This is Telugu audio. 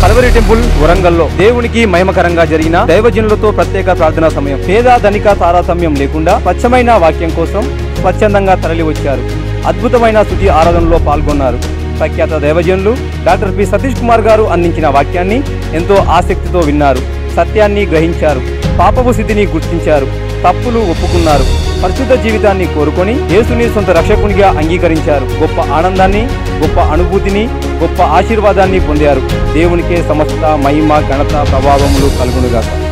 కలవరి టెంపుల్ వరంగల్లో దేవునికి మహిమకరంగా జరిగిన దైవజనులతో ప్రత్యేక ప్రార్థనా సమయం పేద ధనిక తారతమ్యం లేకుండా స్వచ్ఛమైన వాక్యం కోసం స్వచ్ఛందంగా తరలి వచ్చారు అద్భుతమైన స్థుతి ఆరాధనలో పాల్గొన్నారు ప్రఖ్యాత దైవజనులు డాక్టర్ పి సతీష్ కుమార్ గారు అందించిన వాక్యాన్ని ఎంతో ఆసక్తితో విన్నారు సత్యాన్ని గ్రహించారు పాపపు స్థితిని గుర్తించారు తప్పులు ఒప్పుకున్నారు పరిశుద్ధ జీవితాన్ని కోరుకొని యేసుని సొంత రక్షకునిగా అంగీకరించారు గొప్ప ఆనందాన్ని గొప్ప అనుభూతిని గొప్ప ఆశీర్వాదాన్ని పొందారు దేవునికే సమస్త మహిమ ఘనత ప్రభావములు కలుగునుగాక